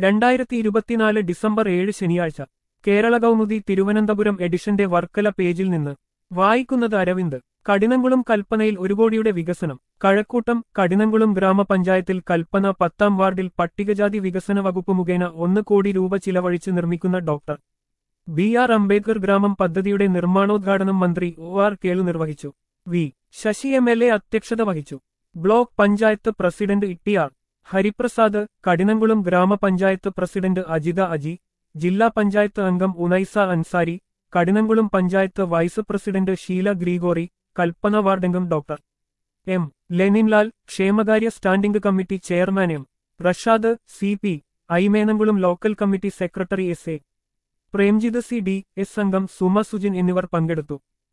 രണ്ടായിരത്തി ഇരുപത്തിനാല് ഡിസംബർ ഏഴ് ശനിയാഴ്ച കേരള കൗമുദി തിരുവനന്തപുരം എഡിഷന്റെ വർക്കല പേജിൽ നിന്ന് വായിക്കുന്നത് അരവിന്ദ് കഠിനംകുളം കൽപ്പനയിൽ ഒരു കോടിയുടെ വികസനം കഴക്കൂട്ടം കഠിനംകുളം ഗ്രാമപഞ്ചായത്തിൽ കൽപ്പന പത്താം വാർഡിൽ പട്ടികജാതി വികസന വകുപ്പ് മുഖേന ഒന്ന് കോടി രൂപ ചിലവഴിച്ച് നിർമ്മിക്കുന്ന ഡോക്ടർ ബി ആർ അംബേദ്കർ ഗ്രാമം പദ്ധതിയുടെ നിർമ്മാണോദ്ഘാടനം മന്ത്രി ഒ ആർ കേളു നിർവഹിച്ചു V Sasi M L A അധ്യക്ഷത വഹിച്ചു block panchayat president E R Hariprasad Kadinamkulam ഗ്രാമപഞ്ചായത്ത് പ്രസിഡന്റ് അജിത അജി ജില്ലാ പഞ്ചായത്ത് അംഗം Unaisa Ansari Kadinamkulam panchayat vice president Sheela Gregory Kalpana വാർഡംഗം ഡോക്ടർ എം ലെനിൻലാൽ ക്ഷേമകാര്യ standing committee chairman M Rashad C P ഐമേനംകുളം local committee secretary S A Premjith C D S അംഗം സുമ സുജിൻ എന്നിവർ പങ്കെടുത്തു